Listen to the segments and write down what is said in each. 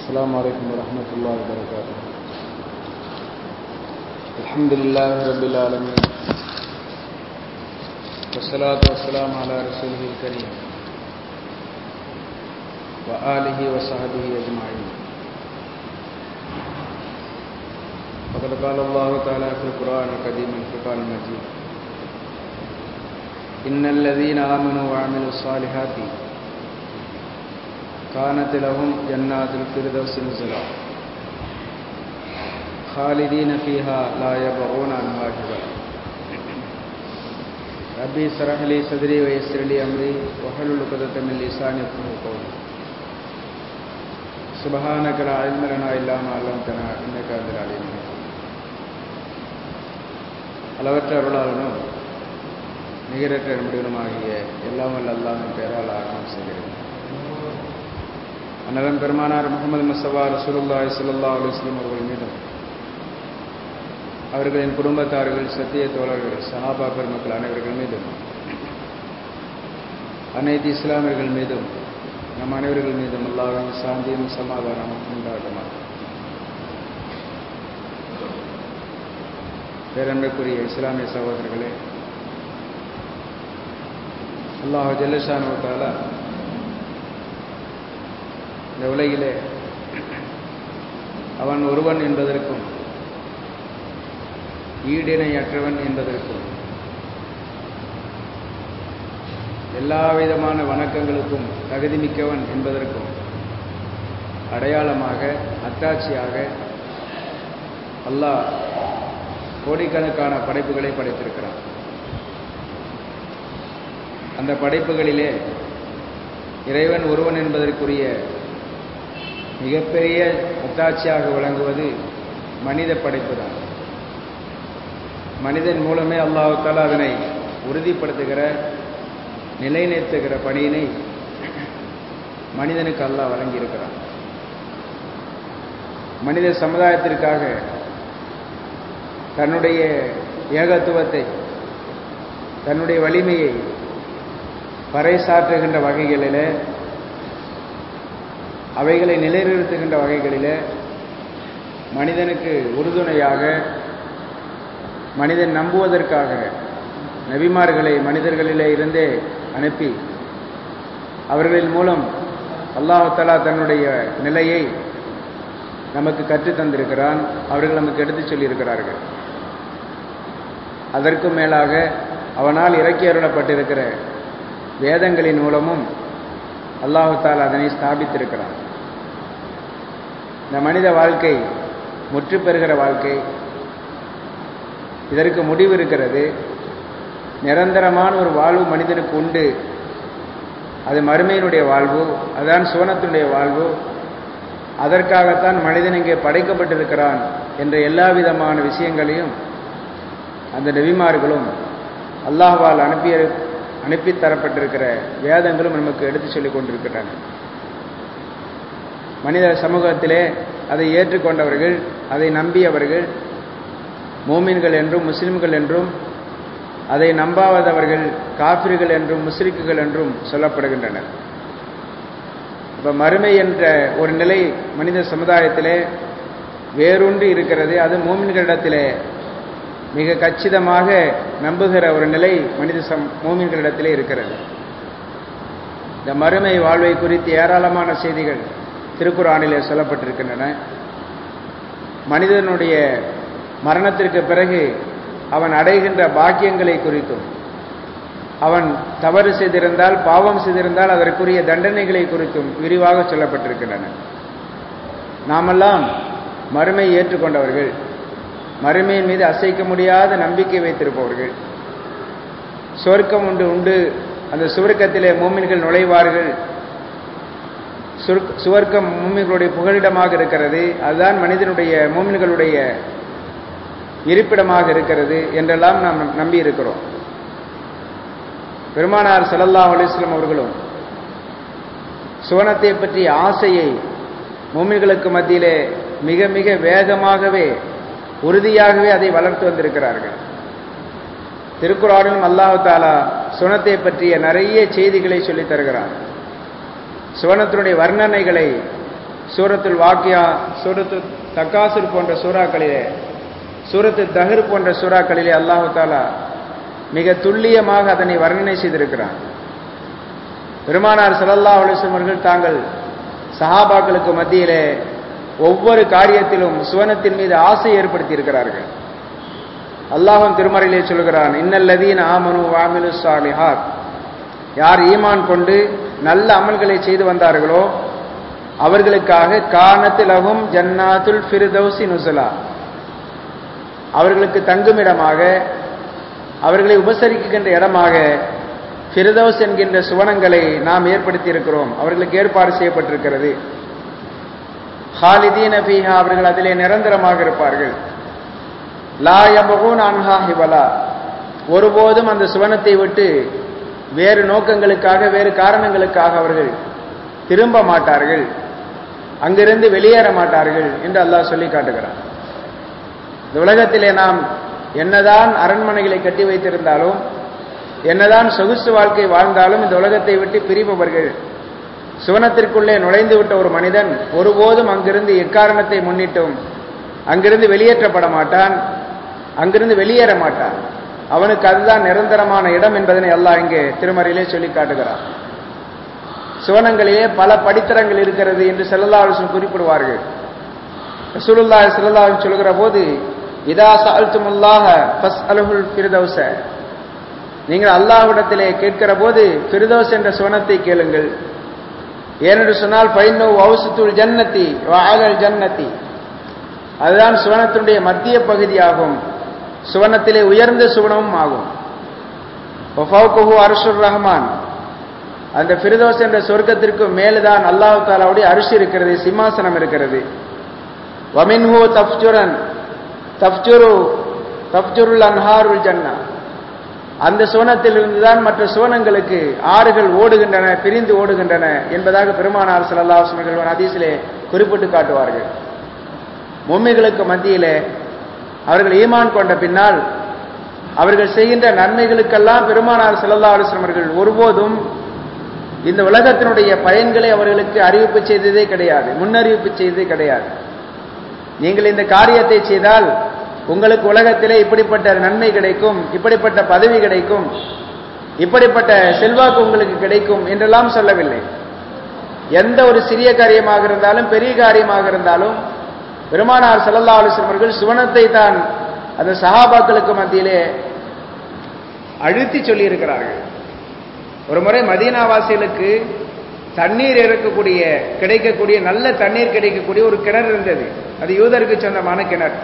السلام عليكم ورحمة الله وبركاته الحمد لله رب العالمين والصلاة والسلام على رسوله الكريم وآله وصحبه أجمعين فقد قال الله تعالى في القرآن القديم الفرقان المجيد إن الذين آمنوا وعملوا الصالحات كانت لهم جنات الفردوس نزلا خالدين فيها لا يبغون عنها حولا ربي اشرح لي صدري ويسر لي امري واحلل عقدة من لساني يفقهوا قولي سبحانك لا علم لنا الا ما علمتنا انك انت العليم அளவற்ற அருளாளனும் நிகரற்ற முடிவனுமாகிய எல்லாம் வல்ல அல்லாஹின் பெயரால் ஆரம்பம் செய்கிறேன் அன்னதன் பெருமானார் முகமது மசவா ரசூலுல்லாய் சல்லா அலுவலம் அவர்கள் மீதும் அவர்களின் குடும்பத்தார்கள் சத்திய தோழர்கள் சஹாபா பெருமக்கள் அனைவர்கள் மீதும் அனைத்து இஸ்லாமியர்கள் மீதும் நம் அனைவர்கள் மீதும் அல்லாவின் சாந்தியும் சமாதானமும் உண்டாகுமா பேரன்புக்குரிய இஸ்லாமிய சகோதரர்களே அல்லாஹ் ஜல்லஷானுவத்தால இந்த உலகிலே அவன் ஒருவன் என்பதற்கும் ஈடிணையற்றவன் என்பதற்கும் எல்லா விதமான வணக்கங்களுக்கும் தகுதிமிக்கவன் என்பதற்கும் அடையாளமாக அத்தாட்சியாக அல்லாஹ் கோடிக்கணக்கான படைப்புகளை படைத்திருக்கிறான் அந்த படைப்புகளிலே இறைவன் ஒருவன் என்பதற்குரிய மிகப்பெரிய அத்தாட்சியாக விளங்குவது மனித படைப்பு தான் மனிதன் மூலமே அல்லாஹால அதனை உறுதிப்படுத்துகிற நிலைநிறுத்துகிற பணியினை மனிதனுக்கு அல்லாஹ் வழங்கியிருக்கிறான் மனித சமுதாயத்திற்காக தன்னுடைய ஏகத்துவத்தை தன்னுடைய வலிமையை பறைசாற்றுகின்ற வகைகளில் அவைகளை நிலைநிறுத்துகின்ற வகைகளில் மனிதனுக்கு உறுதுணையாக மனிதன் நம்புவதற்காக நபிமார்களை மனிதர்களிலே இருந்தே அனுப்பி அவர்களின் மூலம் அல்லாஹலா தன்னுடைய நிலையை நமக்கு கற்றுத் தந்திருக்கிறான் அவர்கள் நமக்கு எடுத்துச் சொல்லியிருக்கிறார்கள் அதற்கும் மேலாக அவனால் இறக்கி அருளப்பட்டிருக்கிற வேதங்களின் மூலமும் அல்லாஹால் அதனை ஸ்தாபித்திருக்கிறான் இந்த மனித வாழ்க்கை முற்று பெறுகிற வாழ்க்கை இதற்கு முடிவு இருக்கிறது நிரந்தரமான ஒரு வாழ்வு மனிதனுக்கு உண்டு அது மறுமையினுடைய வாழ்வு அதுதான் சுவனத்தினுடைய வாழ்வு அதற்காகத்தான் மனிதன் இங்கே படைக்கப்பட்டிருக்கிறான் என்ற எல்லா விதமான விஷயங்களையும் அந்த நெவிமார்களும் அல்லாஹ்வால் அனுப்பிய அனுப்பி தரப்பட்டிருக்கிற வேதங்களும் நமக்கு எடுத்து சொல்லிக் கொண்டிருக்கின்றன மனித சமூகத்திலே அதை ஏற்றுக்கொண்டவர்கள் அதை நம்பியவர்கள் மோமின்கள் என்றும் முஸ்லிம்கள் என்றும் அதை நம்பாதவர்கள் காபிர்கள் என்றும் முஸ்லிக்குகள் என்றும் சொல்லப்படுகின்றனர் இப்போ மறுமை என்ற ஒரு நிலை மனித சமுதாயத்திலே வேரூன்றி இருக்கிறது அது மோமின்களிடத்திலே மிக கச்சிதமாக நம்புகிற ஒரு நிலை மனித சம் மோமின்களிடத்திலே இருக்கிறது இந்த மறுமை வாழ்வை குறித்து ஏராளமான செய்திகள் திருக்குறானிலே சொல்லப்பட்டிருக்கின்றன மனிதனுடைய மரணத்திற்கு பிறகு அவன் அடைகின்ற பாக்கியங்களை குறித்தும் அவன் தவறு செய்திருந்தால் பாவம் செய்திருந்தால் அதற்குரிய தண்டனைகளை குறித்தும் விரிவாக சொல்லப்பட்டிருக்கின்றன நாமெல்லாம் மறுமை ஏற்றுக்கொண்டவர்கள் மறுமையின் மீது அசைக்க முடியாத நம்பிக்கை வைத்திருப்பவர்கள் சுவர்க்கம் உண்டு உண்டு அந்த சுவர்க்கத்திலே மூமின்கள் நுழைவார்கள் சுவர்க்கம் மூமின்களுடைய புகலிடமாக இருக்கிறது அதுதான் மனிதனுடைய மூமின்களுடைய இருப்பிடமாக இருக்கிறது என்றெல்லாம் நாம் நம்பி இருக்கிறோம் பெருமானார் சல்லல்லாஹ் அலிஸ்லாம் அவர்களும் சுவனத்தை பற்றிய ஆசையை மூமின்களுக்கு மத்தியிலே மிக மிக வேகமாகவே உறுதியாகவே அதை வளர்த்து வந்திருக்கிறார்கள் திருக்குறானிலும் அல்லாஹு தாலா சுனத்தை பற்றிய நிறைய செய்திகளை சொல்லித் தருகிறார் சுவனத்தினுடைய வர்ணனைகளை சூரத்துல் வாக்கியா சூரத்து தக்காசுர் போன்ற சூறாக்களிலே சூரத்து தஹர் போன்ற சூறாக்களிலே அல்லாஹு தாலா மிக துல்லியமாக அதனை வர்ணனை செய்திருக்கிறான் பெருமானார் சல்லல்லா அலிஸ்லம் அவர்கள் தாங்கள் சஹாபாக்களுக்கு மத்தியிலே ஒவ்வொரு காரியத்திலும் சுவனத்தின் மீது ஆசை ஏற்படுத்தி இருக்கிறார்கள் அல்லாஹும் திருமறையிலே சொல்கிறான் இன்னல்லதீன் ஆமனு வாமிலு சாலிஹாத் யார் ஈமான் கொண்டு நல்ல அமல்களை செய்து வந்தார்களோ அவர்களுக்காக காணத்திலகும் ஜன்னாத்துல் ஃபிர்தௌசி நுசலா அவர்களுக்கு தங்குமிடமாக அவர்களை உபசரிக்கின்ற இடமாக ஃபிர்தௌஸ் என்கின்ற சுவனங்களை நாம் ஏற்படுத்தி இருக்கிறோம் அவர்களுக்கு ஏற்பாடு செய்யப்பட்டிருக்கிறது ஹாலிதீன் அபீஹா அவர்கள் அதிலே நிரந்தரமாக இருப்பார்கள் லா யபகூன் அன்ஹா ஹிவலா ஒருபோதும் அந்த சுவனத்தை விட்டு வேறு நோக்கங்களுக்காக வேறு காரணங்களுக்காக அவர்கள் திரும்ப மாட்டார்கள் அங்கிருந்து வெளியேற மாட்டார்கள் என்று அல்லாஹ் சொல்லி காட்டுகிறார் இந்த உலகத்திலே நாம் என்னதான் அரண்மனைகளை கட்டி வைத்திருந்தாலும் என்னதான் சொகுசு வாழ்க்கை வாழ்ந்தாலும் இந்த உலகத்தை விட்டு பிரிபவர்கள் சுவனத்திற்குள்ளே நுழைந்து விட்ட ஒரு மனிதன் ஒருபோதும் அங்கிருந்து எக்காரணத்தை முன்னிட்டும் அங்கிருந்து வெளியேற்றப்பட மாட்டான் அங்கிருந்து வெளியேற மாட்டான் அவனுக்கு அதுதான் நிரந்தரமான இடம் என்பதனை அல்லாஹ் இங்கே திருமறையிலே சொல்லி காட்டுகிறார் சுவனங்களிலே பல படித்தரங்கள் இருக்கிறது என்று செல்லல்லாவிசம் குறிப்பிடுவார்கள் ரசூலுல்லா செல்லல்லாவின் சொல்கிற போது இதா சால்துமுல்லாக பஸ் அலுகுல் பிரதௌச நீங்கள் அல்லாஹ்விடத்திலே கேட்கிற போது பிரதோஸ் என்ற சுவனத்தை கேளுங்கள் ஏனென்று சொன்னால் பைனோ வவுசுத்துள் ஜன்னத்தி வாழல் ஜன்னத்தி அதுதான் சுவனத்தினுடைய மத்திய பகுதியாகும் சுவனத்திலே உயர்ந்த சுவனமும் ஆகும் அர்ஷுர் ரஹ்மான் அந்த ஃபிரிதோஸ் என்ற சொர்க்கத்திற்கு மேலுதான் அல்லாஹு தாலாவுடைய அரிசி இருக்கிறது சிம்மாசனம் இருக்கிறது வமின்ஹூ தப்ஜுரன் தப்ஜுரு தப்ஜுருல் அன்ஹாருல் ஜன்னா அந்த சுவனத்திலிருந்து தான் மற்ற சுவனங்களுக்கு ஆறுகள் ஓடுகின்றன பிரிந்து ஓடுகின்றன என்பதாக பெருமானார் சல்லா அவர்கள் ஹதீஸிலே குறிப்பிட்டு காட்டுவார்கள் பொம்மைகளுக்கு மத்தியிலே அவர்கள் ஈமான் கொண்ட பின்னால் அவர்கள் செய்கின்ற நன்மைகளுக்கெல்லாம் பெருமானார் செல்லல்லா அலுவலமர்கள் ஒருபோதும் இந்த உலகத்தினுடைய பயன்களை அவர்களுக்கு அறிவிப்பு செய்ததே கிடையாது முன்னறிவிப்பு செய்ததே கிடையாது நீங்கள் இந்த காரியத்தை செய்தால் உங்களுக்கு உலகத்திலே இப்படிப்பட்ட நன்மை கிடைக்கும் இப்படிப்பட்ட பதவி கிடைக்கும் இப்படிப்பட்ட செல்வாக்கு உங்களுக்கு கிடைக்கும் என்றெல்லாம் சொல்லவில்லை எந்த ஒரு சிறிய காரியமாக இருந்தாலும் பெரிய காரியமாக இருந்தாலும் பெருமானார் சல்லல்லா அலுவலமர்கள் சுவனத்தை தான் அந்த சஹாபாக்களுக்கு மத்தியிலே அழுத்தி சொல்லியிருக்கிறார்கள் ஒரு முறை மதீனாவாசிகளுக்கு தண்ணீர் இறக்கக்கூடிய கிடைக்கக்கூடிய நல்ல தண்ணீர் கிடைக்கக்கூடிய ஒரு கிணறு இருந்தது அது யூதருக்கு சொந்தமான கிணறு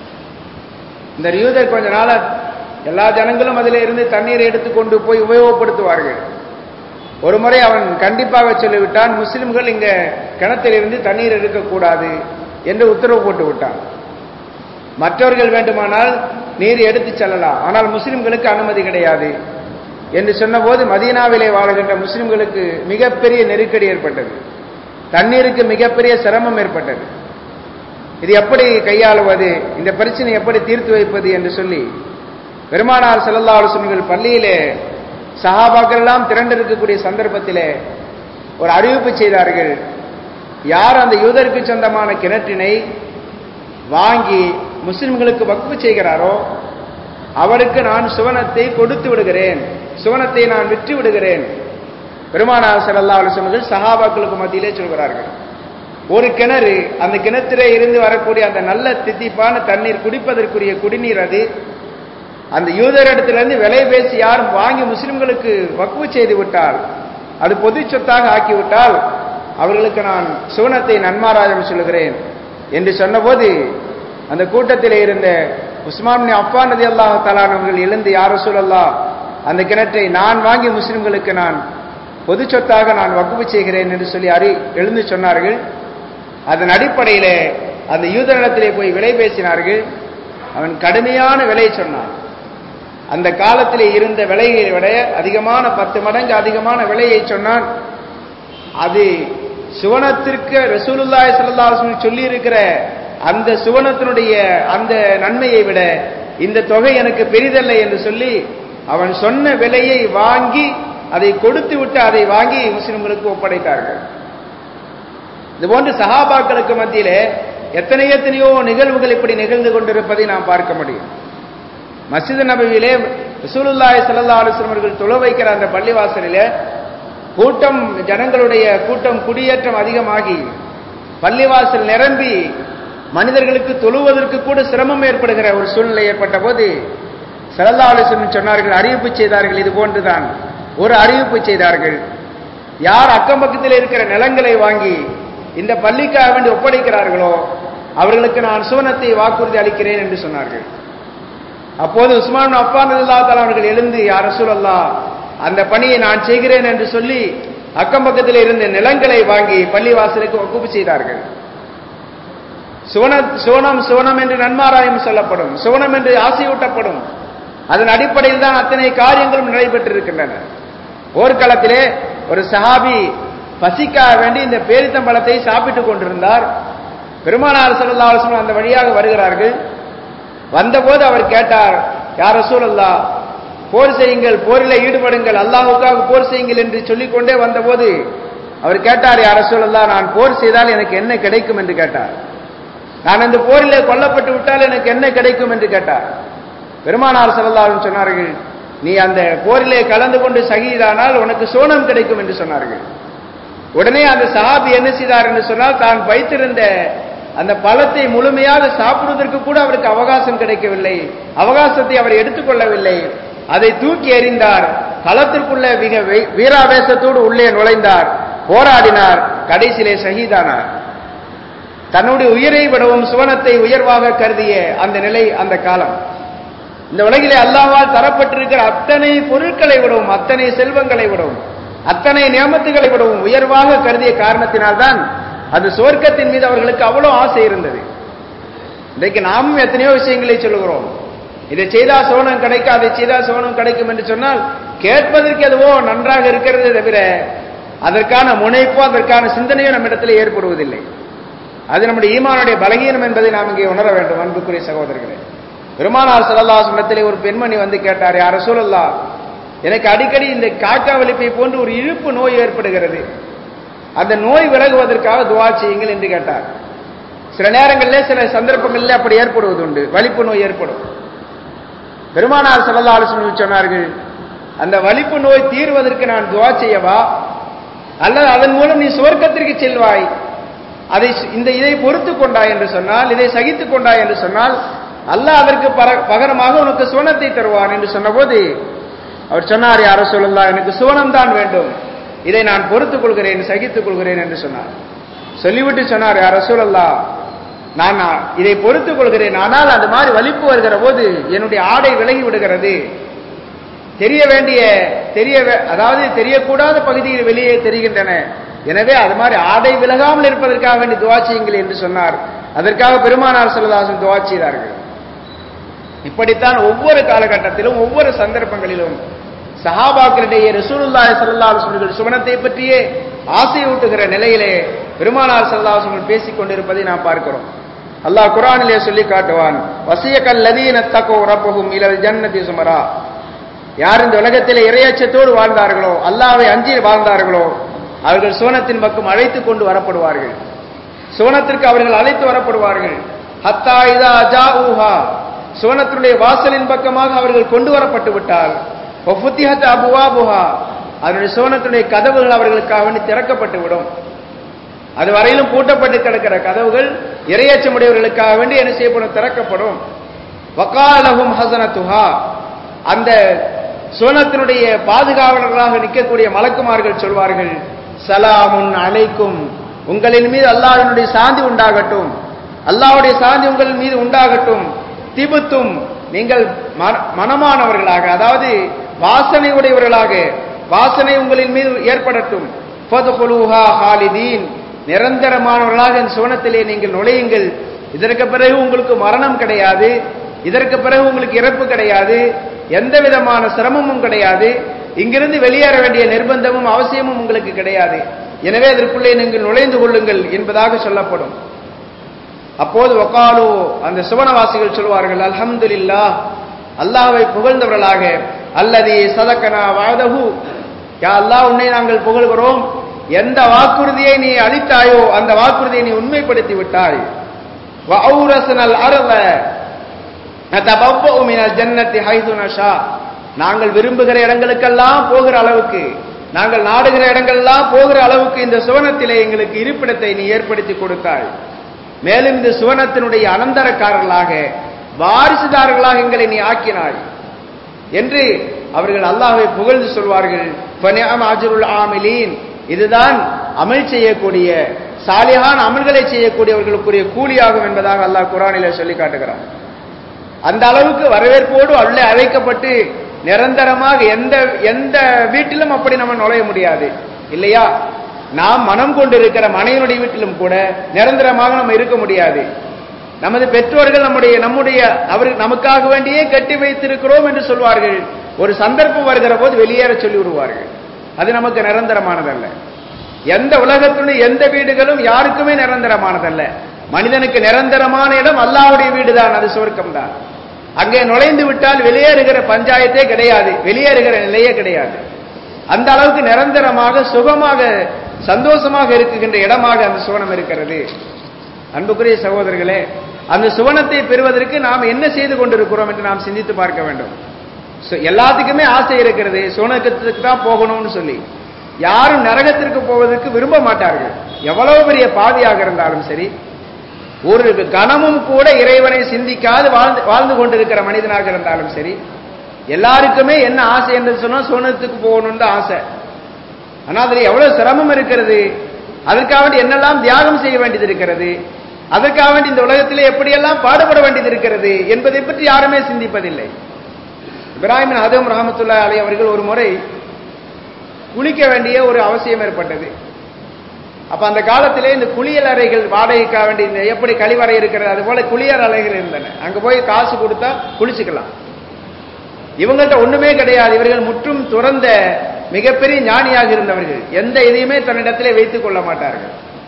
இந்த யூதர் கொஞ்ச நாள எல்லா ஜனங்களும் அதில் இருந்து தண்ணீரை எடுத்துக்கொண்டு போய் உபயோகப்படுத்துவார்கள் ஒரு முறை அவன் கண்டிப்பாக சொல்லிவிட்டான் முஸ்லிம்கள் இங்க கிணத்திலிருந்து தண்ணீர் எடுக்கக்கூடாது என்று உத்தரவு போட்டு விட்டான் மற்றவர்கள் வேண்டுமானால் நீர் எடுத்து செல்லலாம் ஆனால் முஸ்லிம்களுக்கு அனுமதி கிடையாது என்று சொன்னபோது மதீனாவிலே வாழ்கின்ற முஸ்லிம்களுக்கு மிகப்பெரிய நெருக்கடி ஏற்பட்டது தண்ணீருக்கு மிகப்பெரிய சிரமம் ஏற்பட்டது இது எப்படி கையாளுவது இந்த பிரச்சனை எப்படி தீர்த்து வைப்பது என்று சொல்லி பெருமானார் செல்லல்லா ஆலோசனைகள் பள்ளியிலே சஹாபாக்கள் எல்லாம் திரண்டிருக்கக்கூடிய சந்தர்ப்பத்திலே ஒரு அறிவிப்பு செய்தார்கள் யார் அந்த யூதருக்கு சொந்தமான கிணற்றினை வாங்கி முஸ்லிம்களுக்கு வக்பு செய்கிறாரோ அவருக்கு நான் சுவனத்தை கொடுத்து விடுகிறேன் சுவனத்தை நான் விற்று விடுகிறேன் பெருமானார் செல்லல்லா அலுவலர்கள் சஹாபாக்களுக்கு மத்தியிலே சொல்கிறார்கள் ஒரு கிணறு அந்த கிணற்றிலே இருந்து வரக்கூடிய அந்த நல்ல தித்திப்பான தண்ணீர் குடிப்பதற்குரிய குடிநீர் அது அந்த யூதர் இடத்திலிருந்து விலை பேசி யாரும் வாங்கி முஸ்லிம்களுக்கு வக்குவு செய்து விட்டால் அது பொது சொத்தாக ஆக்கிவிட்டால் அவர்களுக்கு நான் சுவனத்தை நன்மாராஜம் சொல்லுகிறேன் என்று சொன்னபோது அந்த கூட்டத்தில் இருந்த உஸ்மான் அப்பான் நதி அல்லாஹ் தலானவர்கள் எழுந்து யார சொல்லல்லா அந்த கிணற்றை நான் வாங்கி முஸ்லிம்களுக்கு நான் பொது சொத்தாக நான் வக்குவு செய்கிறேன் என்று சொல்லி அறி எழுந்து சொன்னார்கள் அதன் அடிப்படையிலே அந்த யூதனிடத்திலே போய் விலை பேசினார்கள் அவன் கடுமையான விலை சொன்னான் அந்த காலத்திலே இருந்த விலையை விட அதிகமான பத்து மடங்கு அதிகமான விலையை சொன்னான் அது சுவனத்திற்கு ரசூலுல்லாய் சல்லாஹ் சொல்லி இருக்கிற அந்த சுவனத்தினுடைய அந்த நன்மையை விட இந்த தொகை எனக்கு பெரிதல்ல என்று சொல்லி அவன் சொன்ன விலையை வாங்கி அதை கொடுத்து விட்டு அதை வாங்கி முஸ்லிம்களுக்கு ஒப்படைத்தார்கள் இது போன்று சஹாபாக்களுக்கு மத்தியிலே எத்தனை எத்தனையோ நிகழ்வுகள் இப்படி நிகழ்ந்து கொண்டிருப்பதை நாம் பார்க்க முடியும் மஸ்ஜித் நபவியிலே ரசூலுல்லாஹி ஸல்லல்லாஹு அலைஹி வஸல்லம் அவர்கள் தொழ வைக்கிற அந்த பள்ளிவாசலிலே கூட்டம் ஜனங்களுடைய கூட்டம் குடியேற்றம் அதிகமாகி பள்ளிவாசல் நிரம்பி மனிதர்களுக்கு தொழுவதற்கு கூட சிரமம் ஏற்படுகிற ஒரு சூழ்நிலை ஏற்பட்ட போது ஸல்லல்லாஹு அலைஹி வஸல்லம் சொன்னார்கள் அறிவிப்பு செய்தார்கள் இது போன்றுதான் ஒரு அறிவிப்பு செய்தார்கள் யார் அக்கம் பக்கத்தில் இருக்கிற நிலங்களை வாங்கி இந்த பள்ளிக்காக வேண்டி ஒப்படைக்கிறார்களோ அவர்களுக்கு நான் சுவனத்தை வாக்குறுதி அளிக்கிறேன் என்று சொன்னார்கள் அப்போது உஸ்மான் அப்பான் அல்லா அவர்கள் எழுந்து யார் ரசூலல்லா அந்த பணியை நான் செய்கிறேன் என்று சொல்லி அக்கம் பக்கத்தில் இருந்த நிலங்களை வாங்கி பள்ளிவாசலுக்கு ஒப்புப்பு செய்தார்கள் சுவன சுவனம் சுவனம் என்று நன்மாராயம் சொல்லப்படும் சுவனம் என்று ஆசையூட்டப்படும் அதன் அடிப்படையில் தான் அத்தனை காரியங்களும் நடைபெற்றிருக்கின்றன போர்க்களத்திலே ஒரு சஹாபி பசிக்காக வேண்டி இந்த பேரித்தம்பழத்தை சாப்பிட்டுக் கொண்டிருந்தார் பெருமானார் சல்லா அலுவலம் அந்த வழியாக வருகிறார்கள் வந்தபோது அவர் கேட்டார் யார் ரசூலல்லா போர் செய்யுங்கள் போரில் ஈடுபடுங்கள் அல்லாஹுக்காக போர் செய்யுங்கள் என்று சொல்லிக்கொண்டே வந்தபோது அவர் கேட்டார் யார் ரசூலல்லா நான் போர் செய்தால் எனக்கு என்ன கிடைக்கும் என்று கேட்டார் நான் அந்த போரிலே கொல்லப்பட்டு விட்டால் எனக்கு என்ன கிடைக்கும் என்று கேட்டார் பெருமானார் சல்லல்லாஹு சொன்னார்கள் நீ அந்த போரிலே கலந்து கொண்டு சகிதானால் உனக்கு சோனம் கிடைக்கும் என்று சொன்னார்கள் உடனே அந்த சஹாபி என்ன செய்தார் என்று சொன்னால் தான் வைத்திருந்த அந்த பழத்தை முழுமையாக சாப்பிடுவதற்கு கூட அவருக்கு அவகாசம் கிடைக்கவில்லை அவகாசத்தை அவர் எடுத்துக்கொள்ளவில்லை அதை தூக்கி எறிந்தார் களத்திற்குள்ள மிக வீராவேசத்தோடு உள்ளே நுழைந்தார் போராடினார் கடைசியிலே ஷஹீதானார் தன்னுடைய உயிரை விடவும் சுவனத்தை உயர்வாக கருதிய அந்த நிலை அந்த காலம் இந்த உலகிலே அல்லாவால் தரப்பட்டிருக்கிற அத்தனை பொருட்களை விடவும் அத்தனை செல்வங்களை விடவும் அத்தனை நியமத்துகளை விடவும் உயர்வாக கருதிய காரணத்தினால்தான் அது சுவர்க்கத்தின் மீது அவர்களுக்கு அவ்வளோ ஆசை இருந்தது இன்றைக்கு நாமும் எத்தனையோ விஷயங்களை சொல்லுகிறோம் இதை செய்தா சோனம் கிடைக்கும் அதை செய்தா சோனம் கிடைக்கும் என்று சொன்னால் கேட்பதற்கு எதுவோ நன்றாக இருக்கிறது தவிர அதற்கான முனைப்போ அதற்கான சிந்தனையோ நம்மிடத்தில் ஏற்படுவதில்லை அது நம்முடைய ஈமானுடைய பலகீனம் என்பதை நாம் இங்கே உணர வேண்டும் அன்புக்குரிய சகோதரர்களே பெருமானார் சல்லாசனத்திலே ஒரு பெண்மணி வந்து கேட்டார் யார சூழல்லா எனக்கு அடிக்கடி இந்த காக்கா வலிப்பை போன்று ஒரு இழுப்பு நோய் ஏற்படுகிறது அந்த நோய் விலகுவதற்காக துவா செய்யுங்கள் என்று கேட்டார் சில நேரங்களில் சில சந்தர்ப்பங்களில் அப்படி ஏற்படுவது உண்டு வலிப்பு நோய் ஏற்படும் பெருமானார் சல்லா ஆலோசனை சொன்னார்கள் அந்த வலிப்பு நோய் தீர்வதற்கு நான் துவா செய்யவா அல்லது அதன் மூலம் நீ சுவர்க்கத்திற்கு செல்வாய் அதை இந்த இதை பொறுத்து கொண்டாய் என்று சொன்னால் இதை சகித்துக் கொண்டாய் என்று சொன்னால் அல்லாஹ் அதற்கு பகரமாக உனக்கு சுவனத்தை தருவான் என்று சொன்னபோது அவர் சொன்னார் யாரோ சொல்லலாம் எனக்கு சுவனம் தான் வேண்டும் இதை நான் பொறுத்துக் கொள்கிறேன் சகித்துக் கொள்கிறேன் என்று சொன்னார் சொல்லிவிட்டு சொன்னார் யாரோ சொல்லல்லா நான் இதை பொறுத்துக் கொள்கிறேன் ஆனால் அந்த மாதிரி வலிப்பு வருகிற போது என்னுடைய ஆடை விலகி விடுகிறது தெரிய வேண்டிய தெரிய அதாவது தெரியக்கூடாத பகுதியில் வெளியே தெரிகின்றன எனவே அது மாதிரி ஆடை விலகாமல் இருப்பதற்காக வேண்டி துவா செய்யுங்கள் என்று சொன்னார் அதற்காக பெருமானார் செல்லதாசன் துவா செய்தார்கள் இப்படித்தான் ஒவ்வொரு காலகட்டத்திலும் ஒவ்வொரு சந்தர்ப்பங்களிலும் சஹாபாக்களிடையே ரசூலுல்லாஹி ஸல்லல்லாஹு அலைஹி வஸல்லம் சுவனத்தை பற்றியே ஆசையூட்டுகிற நிலையிலே பெருமானார் ஸல்லல்லாஹு அலைஹி வஸல்லம் பேசிக் கொண்டிருப்பதை நாம் பார்க்கிறோம் அல்லாஹ் குர்ஆனிலே சொல்லி காட்டுவான் வசியக்கல் லதீன தக்கோ ரப்பஹும் இலல் ஜன்னதி சுமரா யார் இந்த உலகத்திலே இறையச்சத்தோடு வாழ்ந்தார்களோ அல்லாவை அஞ்சி வாழ்ந்தார்களோ அவர்கள் சோனத்தின் பக்கம் அழைத்து கொண்டு வரப்படுவார்கள் சோனத்திற்கு அவர்கள் அழைத்து வரப்படுவார்கள் ஹத்தா இதா அஜா ஊஹா சோனத்தினுடைய வாசலின் பக்கமாக அவர்கள் கொண்டு வரப்பட்டு விட்டால் ஒஃபுத்திஹத் அபுவாபுஹா அதனுடைய சோனத்தினுடைய கதவுகள் அவர்களுக்காக வேண்டி திறக்கப்பட்டு விடும் அது வரையிலும் பூட்டப்பட்டு கிடக்கிற கதவுகள் இரையச்சமுடையவர்களுக்காக வேண்டி என்ன செய்யப்படும் திறக்கப்படும் வக்காலகும் ஹசனத்துஹா அந்த சோனத்தினுடைய பாதுகாவலர்களாக நிற்கக்கூடிய மலக்குமார்கள் சொல்வார்கள் சலாமுன் அலைக்கும் உங்களின் மீது அல்லாஹ்வினுடைய சாந்தி உண்டாகட்டும் அல்லாஹ்வுடைய சாந்தி உங்கள் மீது உண்டாகட்டும் திபுத்தும் நீங்கள் மனமானவர்களாக அதாவது வாசனை உடையவர்களாக வாசனை உங்களின் மீது ஏற்படட்டும் ஹாலிதீன் நிரந்தரமானவர்களாக இந்த சோனத்திலே நீங்கள் நுழையுங்கள் இதற்கு பிறகு உங்களுக்கு மரணம் கிடையாது இதற்கு பிறகு உங்களுக்கு இறப்பு கிடையாது எந்த விதமான சிரமமும் கிடையாது இங்கிருந்து வெளியேற வேண்டிய நிர்பந்தமும் அவசியமும் உங்களுக்கு கிடையாது எனவே அதற்குள்ளே நீங்கள் நுழைந்து கொள்ளுங்கள் என்பதாக சொல்லப்படும் அப்போது ஒக்காலு அந்த சுவனவாசிகள் சொல்வார்கள் அல்ஹம்துலில்லா அல்லாஹ்வை புகழ்ந்தவர்களாக அல்லது சதக்கனா வாதகு யா அல்லாஹ் உன்னை நாங்கள் புகழ்கிறோம் எந்த வாக்குறுதியை நீ அளித்தாயோ அந்த வாக்குறுதியை நீ உண்மைப்படுத்தி விட்டாய் வஅௌரஸ்னல் அர்த நதபவ்வஉ மினல் ஜன்னத்தி ஹைது நஷா நாங்கள் விரும்புகிற இடங்களுக்கெல்லாம் போகிற அளவுக்கு நாங்கள் நாடுகிற இடங்கள்லாம் போகிற அளவுக்கு இந்த சுவனத்திலே எங்களுக்கு இருப்பிடத்தை நீ ஏற்படுத்தி கொடுத்தாய் மேலும் இந்த சுவனத்தினுடைய அனந்தரக்காரர்களாக வாரிசுதாரர்களாக எங்களை நீ ஆக்கினாய் என்று அவர்கள் அல்லாஹ்வை புகழ்ந்து சொல்வார்கள் ஃபனிஅம் அஜ்ருல் ஆமிலீன் இதுதான் அமல் செய்யக்கூடிய சாலிஹான் அமல்களை செய்யக்கூடியவர்களுக்குரிய கூலியாகும் என்பதாக அல்லாஹ் குரானிலே சொல்லி காட்டுகிறான் அந்த அளவுக்கு வரவேற்போடு உள்ளே அழைக்கப்பட்டு நிரந்தரமாக எந்த எந்த வீட்டிலும் அப்படி நம்ம நுழைய முடியாது இல்லையா நாம் மனம் கொண்டு இருக்கிற மனைவனுடைய வீட்டிலும் கூட நிரந்தரமாக நம்ம இருக்க முடியாது நமது பெற்றோர்கள் நம்முடைய நம்முடைய அவர் நமக்காக வேண்டியே கட்டி வைத்திருக்கிறோம் என்று சொல்வார்கள் ஒரு சந்தர்ப்பம் வருகிற போது வெளியேற சொல்லி விடுவார்கள் அது நமக்கு நிரந்தரமானதல்ல எந்த உலகத்தினுடைய எந்த வீடுகளும் யாருக்குமே நிரந்தரமானதல்ல மனிதனுக்கு நிரந்தரமான இடம் அல்லாஹ்வுடைய வீடுதான் அது சுவர்க்கம் தான் அங்கே நுழைந்து விட்டால் வெளியேறுகிற பஞ்சாயத்தே கிடையாது வெளியேறுகிற நிலையே கிடையாது அந்த அளவுக்கு நிரந்தரமாக சுகமாக சந்தோஷமாக இருக்குகின்ற இடமாக அந்த சுவனம் இருக்கிறது அன்புக்குரிய சகோதரர்களே அந்த சுவனத்தை பெறுவதற்கு நாம் என்ன செய்து கொண்டிருக்கிறோம் என்று நாம் சிந்தித்து பார்க்க வேண்டும் சு- எல்லாத்துக்குமே ஆசை இருக்கிறது சுவனகத்துக்கு தான் போகணும்னு சொல்லி யாரும் நரகத்திற்கு போவதற்கு விரும்ப மாட்டார்கள் எவ்வளவு பெரிய பாவியாக இருந்தாலும் சரி ஒரு கணமும் கூட இறைவனை சிந்திக்காது வாழ்ந்து வாழ்ந்து கொண்டிருக்கிற மனிதனாக இருந்தாலும் சரி எல்லாருக்குமே என்ன ஆசை என்று சொன்னா சுவனத்துக்கு போகணும்னு தான் ஆசை ஆனா அதுல எவ்வளவு சிரமம் இருக்கிறது அதற்காக வேண்டி என்னெல்லாம் தியாகம் செய்ய வேண்டியது இருக்கிறது அதற்காக வேண்டி இந்த உலகத்திலே எப்படியெல்லாம் பாடுபட வேண்டியது இருக்கிறது என்பதை பற்றி யாருமே சிந்திப்பதில்லை இப்ராஹிம் அதம் ரஹமத்துல்லா அலி அவர்கள் ஒரு முறை குளிக்க வேண்டிய ஒரு அவசியம் ஏற்பட்டது அப்ப அந்த காலத்திலே இந்த குளியல் அறைகள் வாடகைக்காக வேண்டி இந்த எப்படி கழிவறை இருக்கிறது அது போல குளியல் அறைகள் இருந்தன அங்க போய் காசு கொடுத்தா குளிச்சுக்கலாம் இவங்கள்ட்ட ஒண்ணுமே கிடையாது இவர்கள் முற்றும் துறந்த மிகப்பெரிய ஞானியாக இருந்தவர்கள் எந்த இதையுமே தன்னிடத்திலே வைத்துக் கொள்ள மாட்டார்கள்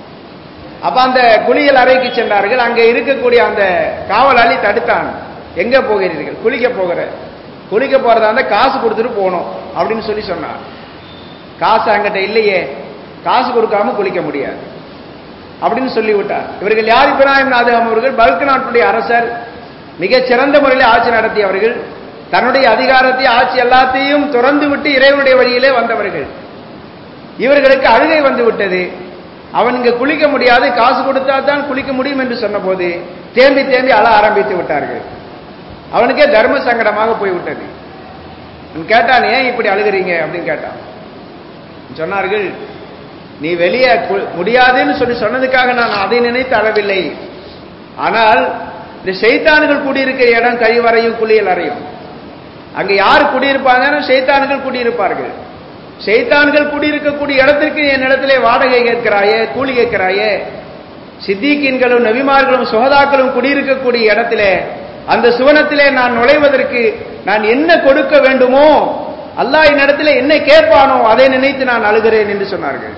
அப்ப அந்த குளியல் அறைக்கு சென்றார்கள் அங்கே இருக்கக்கூடிய அந்த காவலாளி தடுத்தான் எங்க போகிறீர்கள் குளிக்க போகிற குளிக்க போறதா இருந்தா காசு கொடுத்துட்டு போகணும் அப்படின்னு சொல்லி சொன்னார் காசு அங்கிட்ட இல்லையே காசு கொடுக்காம குளிக்க முடியாது அப்படின்னு சொல்லிவிட்டார் இவர்கள் யார் இப்ராஹிம் நாதகம் அவர்கள் பல்க் நாட்டுடைய அரசர் மிகச் சிறந்த முறையில் ஆட்சி நடத்தியவர்கள் தன்னுடைய அதிகாரத்தை ஆட்சி எல்லாத்தையும் துறந்து விட்டு இறைவனுடைய வழியிலே வந்தவர்கள் இவர்களுக்கு அழுகை வந்து விட்டது அவன் இங்க குளிக்க முடியாது காசு கொடுத்தா தான் குளிக்க முடியும் என்று சொன்னபோது தேம்பி தேம்பி அழ ஆரம்பித்து விட்டார்கள் அவனுக்கே தர்ம சங்கடமாக போய்விட்டது அவன் கேட்டான் ஏன் இப்படி அழுகிறீங்க அப்படின்னு கேட்டான் சொன்னார்கள் நீ வெளியே கு- முடியாதுன்னு சொல்லி சொன்னதுக்காக நான் அதை நினைத்து அழவில்லை ஆனால் இந்த செய்தான்கள் குடியிருக்கிற இடம் கழிவறையும் குளியல் அறையும் அங்க யார் குடியிருப்பாங்கன்னா செய்தான்கள் குடியிருப்பார்கள் செய்தான்கள் குடியிருக்கக்கூடிய இடத்திற்கு என் இடத்திலே வாடகை கேட்கிறாயே கூலி கேட்கிறாயே சித்திகீன்களும் நபிமார்களும் சுகதாக்களும் குடியிருக்கக்கூடிய இடத்திலே அந்த சுவனத்திலே நான் நுழைவதற்கு நான் என்ன கொடுக்க வேண்டுமோ அல்லாஹ் என்னிடத்திலே என்ன கேட்பானோ அதை நினைத்து நான் அழுகிறேன் என்று சொன்னார்கள்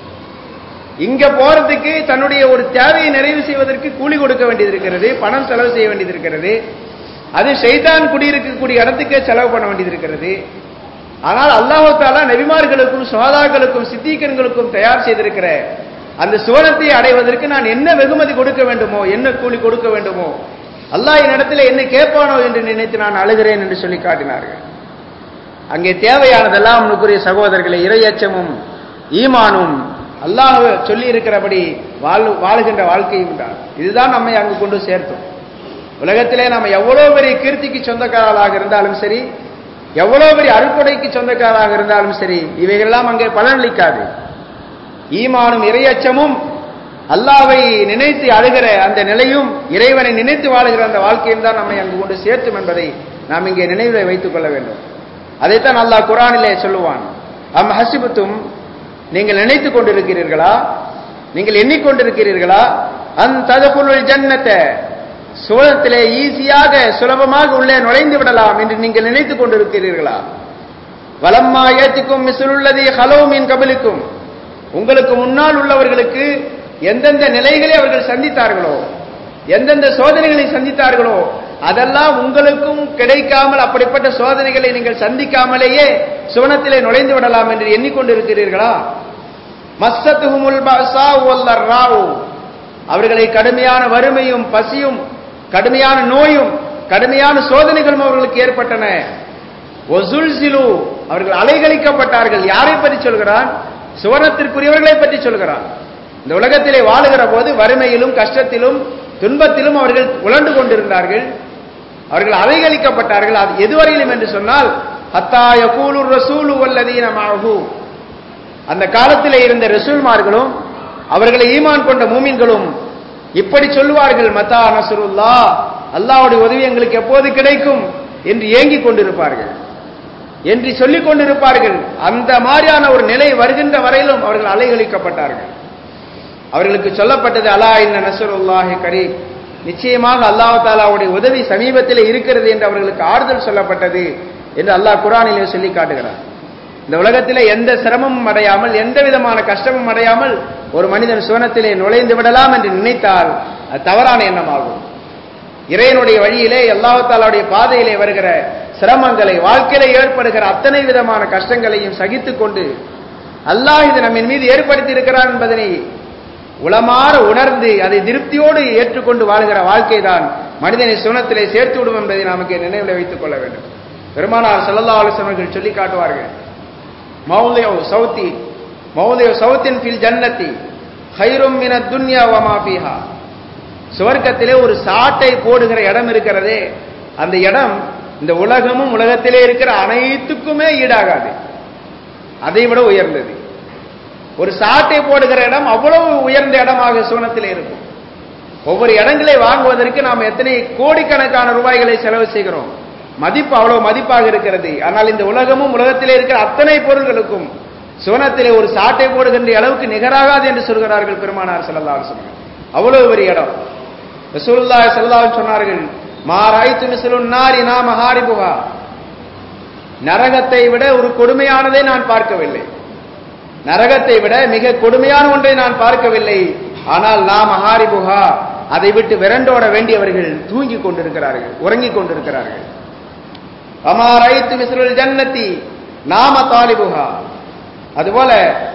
இங்க போறதுக்கு தன்னுடைய ஒரு தேவையை நிறைவு செய்வதற்கு கூலி கொடுக்க வேண்டியது இருக்கிறது பணம் செலவு செய்ய வேண்டியது இருக்கிறது அது ஷைத்தான் குடியிருக்கக்கூடிய இடத்துக்கே செலவு பண்ண வேண்டியது இருக்கிறது ஆனால் அல்லாஹு தாலா நபிமார்களுக்கும் சுகாதாக்களுக்கும் சித்திகன்களுக்கும் தயார் செய்திருக்கிற அந்த சுவனத்தை அடைவதற்கு நான் என்ன வெகுமதி கொடுக்க வேண்டுமோ என்ன கூலி கொடுக்க வேண்டுமோ அல்லாஹ் என்னிடத்தில் என்ன கேட்பானோ என்று நினைத்து நான் அழுகிறேன் என்று சொல்லி காட்டினார்கள் அங்கே தேவையானதெல்லாம் உனக்குரிய சகோதரர்களை இரையச்சமும் ஈமானும் அல்லாஹ் சொல்லி இருக்கிறபடி வாழ் வாழுகின்ற வாழ்க்கையும் தான் இதுதான் நம்மை அங்கு கொண்டு சேர்த்தோம் உலகத்திலே நம்ம எவ்வளவு பெரிய கீர்த்திக்கு சொந்தக்காரர்களாக இருந்தாலும் சரி எவ்வளவு பெரிய அருக்குடைக்கு சொந்தக்காரராக இருந்தாலும் சரி இவைகளெல்லாம் அங்கே பலனளிக்காது ஈமானும் இரையச்சமும் அல்லாவை நினைத்து அழுகிற அந்த நிலையும் இறைவனை நினைத்து வாழுகிற அந்த வாழ்க்கையும் தான் நம்மை அங்கு கொண்டு சேர்த்தும் என்பதை நாம் இங்கே நினைவில் வைத்துக் கொள்ள வேண்டும் அதைத்தான் அல்லாஹ் குரானிலே சொல்லுவான் அம் ஹசிபத்தும் நீங்கள் நினைத்துக் கொண்டிருக்கிறீர்களா நீங்கள் எண்ணிக்கொண்டிருக்கிறீர்களா அந் ததகுலுல் ஜன்னத்தை சுவனத்திலே ஈஸியாக சுலபமாக உள்ளே நுழைந்து விடலாம் என்று நீங்கள் நினைத்துக் கொண்டிருக்கிறீர்களா வலம்மா ஏத்திக்கும் மிசுலுள்ளதி ஹலோமின் கபலுக்கும் உங்களுக்கு முன்னால் உள்ளவர்களுக்கு எந்தெந்த நிலைகளை அவர்கள் சந்தித்தார்களோ எந்தெந்த சோதனைகளை சந்தித்தார்களோ அதெல்லாம் உங்களுக்கும் கிடைக்காமல் அப்படிப்பட்ட சோதனைகளை நீங்கள் சந்திக்காமலேயே சுவனத்திலே நுழைந்து விடலாம் என்று எண்ணிக்கொண்டிருக்கிறீர்களா மஸ்ஸத்துஹுமுல் பஅஸா வல்லர்ராவு அவர்களை கடுமையான வறுமையும் பசியும் கடுமையான நோயும் கடுமையான சோதனைகளும் அவர்களுக்கு ஏற்பட்டன ஒசுல்சிலு அவர்கள் அலைகழிக்கப்பட்டார்கள் யாரை பற்றி சொல்கிறான் சுவனத்திற்குரியவர்களை பற்றி சொல்கிறான் இந்த உலகத்திலே வாழுகிற போது வறுமையிலும் கஷ்டத்திலும் துன்பத்திலும் அவர்கள் உழண்டு கொண்டிருந்தார்கள் அவர்கள் அலைகழிக்கப்பட்டார்கள் அது எதுவரையிலும் என்று சொன்னால் ஹத்தாய கூலூர் ரசூலு வல்லதீன மாஹூ அந்த காலத்திலே இருந்த ரசூல்மார்களும் அவர்களை ஈமான் கொண்ட மூமின்களும் இப்படி சொல்லுவார்கள் மத்தா நசருல்லா அல்லாஹ்வுடைய உதவி எங்களுக்கு எப்போது கிடைக்கும் என்று ஏங்கிக் கொண்டிருப்பார்கள் என்று சொல்லிக் கொண்டிருப்பார்கள் அந்த மாதிரியான ஒரு நிலை வருகின்ற வரையிலும் அவர்கள் அலைகழிக்கப்பட்டார்கள் அவர்களுக்கு சொல்லப்பட்டது அலா இன்ன நசருல்லாஹி கரீம் நிச்சயமாக அல்லாஹ் தாலாவுடைய உதவி சமீபத்தில் இருக்கிறது என்று அவர்களுக்கு ஆறுதல் சொல்லப்பட்டது என்று அல்லாஹ் குரானிலே சொல்லி காட்டுகிறார் இந்த உலகத்திலே எந்த சிரமமும் அடையாமல் எந்த விதமான கஷ்டமும் அடையாமல் ஒரு மனிதன் சுவனத்திலே நுழைந்து விடலாம் என்று நினைத்தால் அது தவறான எண்ணமாகும் இறைவனுடைய வழியிலே அல்லாஹாலாவுடைய பாதையிலே வருகிற சிரமங்களை வாழ்க்கையில ஏற்படுகிற அத்தனை விதமான கஷ்டங்களையும் சகித்துக் கொண்டு அல்லாஹ் இது நம்மின் மீது ஏற்படுத்தி இருக்கிறான் என்பதனை உளமாற உணர்ந்து அதை திருப்தியோடு ஏற்றுக்கொண்டு வாழ்கிற வாழ்க்கை தான் மனிதனை சுனத்திலே சேர்த்து விடும் என்பதை நமக்கு நினைவில் வைத்துக் கொள்ள வேண்டும் பெருமானார் செல்லல்லா ஆலோசனர்கள் சொல்லி காட்டுவார்கள் மௌலியோ சௌத்தி மௌலியோ சௌத்தின் ஃபில் ஜன்னத்தி ஹைரும் மின துன்யா வமா ஃபீஹா சுவர்க்கத்திலே ஒரு சாட்டை போடுகிற இடம் இருக்கிறதே அந்த இடம் இந்த உலகமும் உலகத்திலே இருக்கிற அனைத்துக்குமே ஈடாகாது அதை விட உயர்ந்தது ஒரு சாட்டை போடுகிற இடம் அவ்வளவு உயர்ந்த இடமாக சூனத்தில் இருக்கும் ஒவ்வொரு இடங்களை வாங்குவதற்கு நாம் எத்தனை கோடிக்கணக்கான ரூபாய்களை செலவு செய்கிறோம் மதிப்பு அவ்வளவு மதிப்பாக இருக்கிறது ஆனால் இந்த உலகமும் உலகத்திலே இருக்கிற அத்தனை பொருள்களுக்கும் சுவனத்திலே ஒரு சாட்டை போடுகின்ற அளவுக்கு நிகராகாது என்று சொல்கிறார்கள் பெருமானார் செல்லல்லா சொன்னார் அவ்வளவு பெரிய இடம் ரசூலுல்லா செல்லா சொன்னார்கள் மாராய்த்து மிசலுன் நாரி நாம் ஹாரிபுகா நரகத்தை விட ஒரு கொடுமையானதை நான் பார்க்கவில்லை நரகத்தை விட மிக கொடுமையான ஒன்றை நான் பார்க்கவில்லை ஆனால் நாம் ஹாரிபுகா அதை விட்டு விரண்டோட வேண்டியவர்கள் தூங்கிக் கொண்டிருக்கிறார்கள் உறங்கிக் கொண்டிருக்கிறார்கள் அமாராய்த்து மிஸ்ருல் ஜன்னத்தி நாம தாலிபுகா அதுபோல